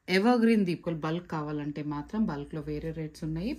ever green దీపాలు bulk కావాలంటే మాత్రం బల్క్లో వేరే రేట్స్ ఉన్నాయి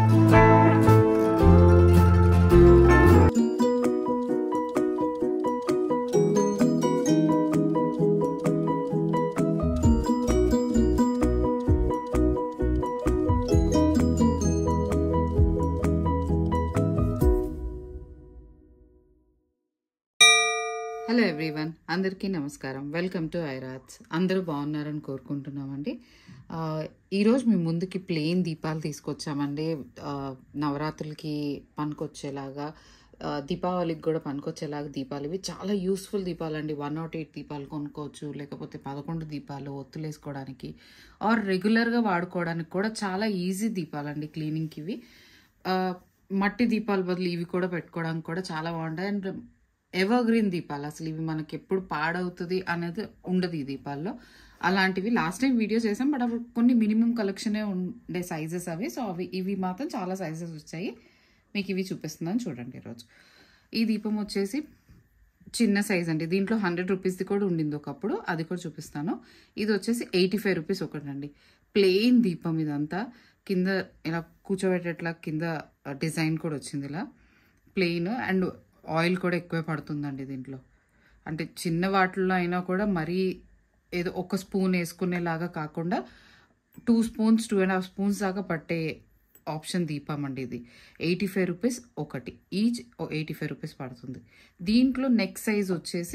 హలో ఎవ్రీవన్ అందరికీ నమస్కారం వెల్కమ్ టు ఐరాట్స్ అందరూ బాగున్నారని కోరుకుంటున్నామండి ఆ, ఈరోజు మీ ముందుకి ప్లెయిన్ దీపాలు తీసుకొచ్చామండి ఆ, నవరాత్రులకి పనికొచ్చేలాగా ఆ, దీపావళికి కూడా పనికొచ్చేలాగా దీపాలు ఇవి చాలా యూస్ఫుల్ దీపాలు అండి వన్ నాట్ ఎయిట్ దీపాలు కొనుక్కోవచ్చు లేకపోతే పదకొండు దీపాలు ఒత్తులేసుకోవడానికి ఆర్ రెగ్యులర్గా వాడుకోవడానికి కూడా చాలా ఈజీ దీపాలండి క్లీనింగ్కి ఇవి ఆ, మట్టి దీపాల బదులు ఇవి కూడా పెట్టుకోవడానికి కూడా చాలా బాగుంటాయి అండ్ ఎవర్ గ్రీన్ దీపాలు అసలు ఇవి మనకి ఎప్పుడు పాడవుతుంది అనేది ఉండదు ఈ దీపాల్లో అలాంటివి లాస్ట్ టైం వీడియో చేసాం బట్ అప్పుడు కొన్ని మినిమం కలెక్షనే ఉండే సైజెస్ అవి సో అవి ఇవి మాత్రం చాలా సైజెస్ వచ్చాయి మీకు ఇవి చూపిస్తున్నాను చూడండి ఈరోజు ఈ దీపం వచ్చేసి చిన్న సైజ్ అండి దీంట్లో హండ్రెడ్ రూపీస్ది కూడా ఉండింది ఒకప్పుడు అది కూడా చూపిస్తాను ఇది వచ్చేసి ఎయిటీ ఫైవ్ రూపీస్ ఒకటండి ప్లెయిన్ దీపం ఇదంతా కింద ఇలా కూర్చోబెట్టేట్లా కింద డిజైన్ కూడా వచ్చింది ఇలా ప్లెయిన్ అండ్ ఆయిల్ కూడా ఎక్కువే పడుతుందండి దీంట్లో అంటే చిన్న వాటిల్లో అయినా కూడా మరీ ఏదో ఒక స్పూన్ వేసుకునేలాగా కాకుండా two spoons two and half spoons దాకా పట్టే ఆప్షన్ దీపం అండి ఇది ఎయిటీ ఫైవ్ రూపీస్ ఒకటి ఈచ్ ఎయిటీ ఫైవ్ రూపీస్ పడుతుంది దీంట్లో నెక్ సైజ్ వచ్చేసి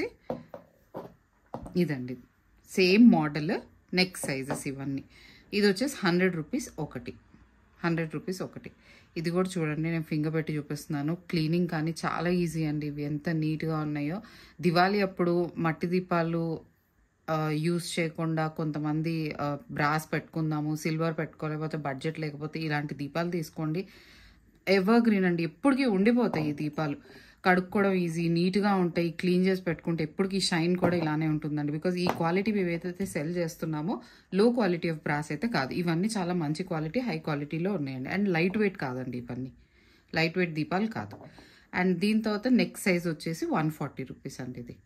ఇదండి సేమ్ మోడల్ నెక్ సైజెస్ ఇవన్నీ ఇది వచ్చేసి హండ్రెడ్ రూపీస్ ఒకటి హండ్రెడ్ రూపీస్ ఒకటి ఇది కూడా చూడండి నేను ఫింగర్ పెట్టి చూపిస్తున్నాను క్లీనింగ్ కానీ చాలా ఈజీ అండి ఇవి ఎంత నీట్గా ఉన్నాయో దివాళీ అప్పుడు మట్టి దీపాలు యూస్ చేయకుండా కొంతమంది బ్రాస్ పెట్టుకుందాము సిల్వర్ పెట్టుకోలేకపోతే బడ్జెట్ లేకపోతే ఇలాంటి దీపాలు తీసుకోండి ఎవర్ గ్రీన్ అండి ఎప్పటికీ ఉండిపోతాయి ఈ దీపాలు కడుక్కోవడం ఈజీ నీట్గా ఉంటాయి క్లీన్ చేసి పెట్టుకుంటే ఎప్పటికీ షైన్ కూడా ఇలానే ఉంటుందండి బికాజ్ ఈ క్వాలిటీ మేము ఏదైతే సెల్ చేస్తున్నామో లో క్వాలిటీ ఆఫ్ బ్రాస్ అయితే కాదు ఇవన్నీ చాలా మంచి క్వాలిటీ హై క్వాలిటీలో ఉన్నాయండి అండ్ లైట్ వెయిట్ కాదండి ఇవన్నీ లైట్ వెయిట్ దీపాలు కాదు అండ్ దీని తర్వాత నెక్ సైజ్ వచ్చేసి వన్ ఫార్టీ రూపీస్ అండి ఇది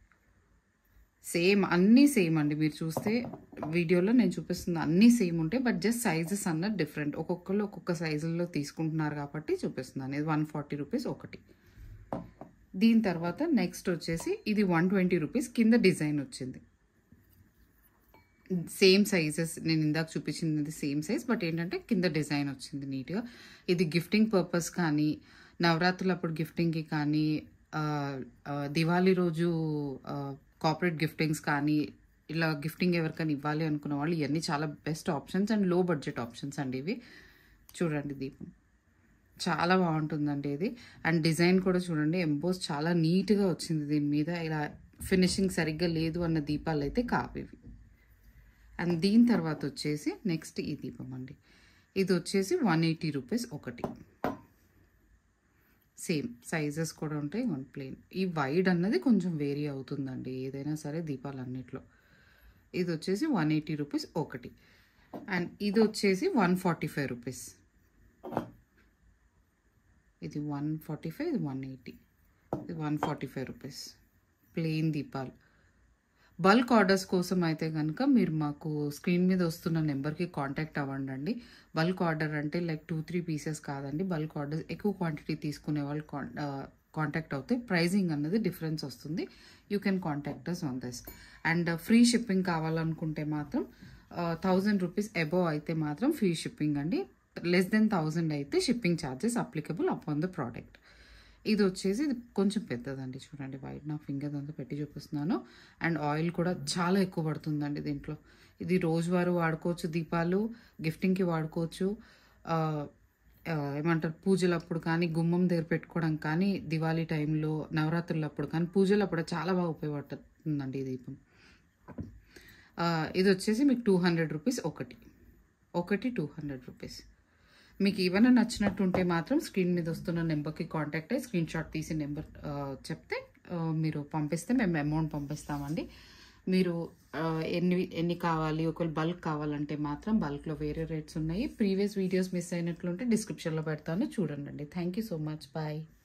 సేమ్ అన్నీ సేమ్ అండి మీరు చూస్తే వీడియోలో నేను చూపిస్తున్న అన్నీ సేమ్ ఉంటాయి బట్ జస్ట్ సైజెస్ అన్నది డిఫరెంట్ ఒక్కొక్కరు ఒక్కొక్క సైజుల్లో తీసుకుంటున్నారు కాబట్టి చూపిస్తున్నాను ఇది వన్ ఫార్టీ రూపీస్ ఒకటి దీని తర్వాత నెక్స్ట్ వచ్చేసి ఇది వన్ ట్వంటీ రూపీస్ కింద డిజైన్ వచ్చింది సేమ్ సైజెస్ నేను ఇందాక చూపించింది సేమ్ సైజ్ బట్ ఏంటంటే కింద డిజైన్ వచ్చింది నీట్గా ఇది గిఫ్టింగ్ పర్పస్ కానీ నవరాత్రులు అప్పుడు గిఫ్టింగ్కి కానీ ఆ, ఆ, దివాళీ రోజు కార్పొరేట్ గిఫ్టింగ్స్ కానీ ఇలా గిఫ్టింగ్ ఎవరికైనా ఇవ్వాలి అనుకున్న వాళ్ళు ఇవన్నీ చాలా best options and low budget options అండి ఇవి చూడండి దీపం చాలా బాగుంటుందండి ఇది అండ్ డిజైన్ కూడా చూడండి ఎంబోస్ చాలా నీట్గా వచ్చింది దీని మీద ఇలా ఫినిషింగ్ సరిగ్గా లేదు అన్న దీపాలు అయితే కావు ఇవి అండ్ దీని తర్వాత వచ్చేసి నెక్స్ట్ ఈ దీపం అండి ఇది వచ్చేసి వన్ ఎయిటీ రూపీస్ ఒకటి సేమ్ సైజెస్ కూడా ఉంటాయి వన్ ప్లేన్ ఈ వైడ్ అన్నది కొంచెం వేరీ అవుతుందండి ఏదైనా సరే దీపాలన్నిట్లో ఇది వచ్చేసి వన్ ఎయిటీ రూపీస్ ఒకటి అండ్ ఇది వచ్చేసి వన్ ఫార్టీ ఫైవ్ రూపీస్ ఇది వన్ ఫార్టీ ఫైవ్ ఇది వన్ ఎయిటీ ఇది one forty five rupees plain దీపాలు బల్క్ ఆర్డర్స్ కోసం అయితే కనుక మీరు మాకు స్క్రీన్ మీద వస్తున్న నెంబర్కి కాంటాక్ట్ అవ్వండి అండి బల్క్ ఆర్డర్ అంటే లైక్ టూ త్రీ పీసెస్ కాదండి బల్క్ ఆర్డర్స్ ఎక్కువ క్వాంటిటీ తీసుకునే వాళ్ళు కాంటాక్ట్ అవుతే ప్రైజింగ్ అన్నది డిఫరెన్స్ వస్తుంది you can contact us on this and free shipping కావాలనుకుంటే మాత్రం థౌజండ్ రూపీస్ అబోవ్ అయితే మాత్రం ఫ్రీ షిప్పింగ్ అండి లెస్ దెన్ థౌజండ్ అయితే shipping charges applicable upon the product ఇది వచ్చేసి ఇది కొంచెం పెద్దదండి చూడండి వైట్ నా ఫింగర్ అంతా పెట్టి చూపిస్తున్నాను అండ్ ఆయిల్ కూడా చాలా ఎక్కువ పడుతుందండి దీంట్లో ఇది రోజువారు వాడుకోవచ్చు దీపాలు గిఫ్టింగ్కి వాడుకోవచ్చు ఆ, ఆ, ఏమంటారు పూజలప్పుడు కానీ గుమ్మం దగ్గర పెట్టుకోవడం కానీ దివాళీ టైంలో నవరాత్రులప్పుడు కానీ పూజలప్పుడు చాలా బాగా ఉపయోగపడుతుందండి ఈ దీపం ఆ, ఇది వచ్చేసి మీకు టూ హండ్రెడ్ రూపీస్ ఒకటి ఒకటి టూ హండ్రెడ్ రూపీస్ మీకు ఏమైనా నచ్చినట్టు ఉంటే మాత్రం స్క్రీన్ మీద వస్తున్న నెంబర్కి కాంటాక్ట్ అయ్యి స్క్రీన్ షాట్ తీసి నెంబర్ చెప్తే ఆ, మీరు పంపిస్తే మేము అమౌంట్ పంపిస్తామండి మీరు ఆ, ఎన్ని ఎన్ని కావాలి ఒకవేళ బల్క్ కావాలంటే మాత్రం బల్క్లో వేరే రేట్స్ ఉన్నాయి ప్రీవియస్ వీడియోస్ మిస్ అయినట్లుంటే డిస్క్రిప్షన్లో పెడతాను చూడండి thank you so much bye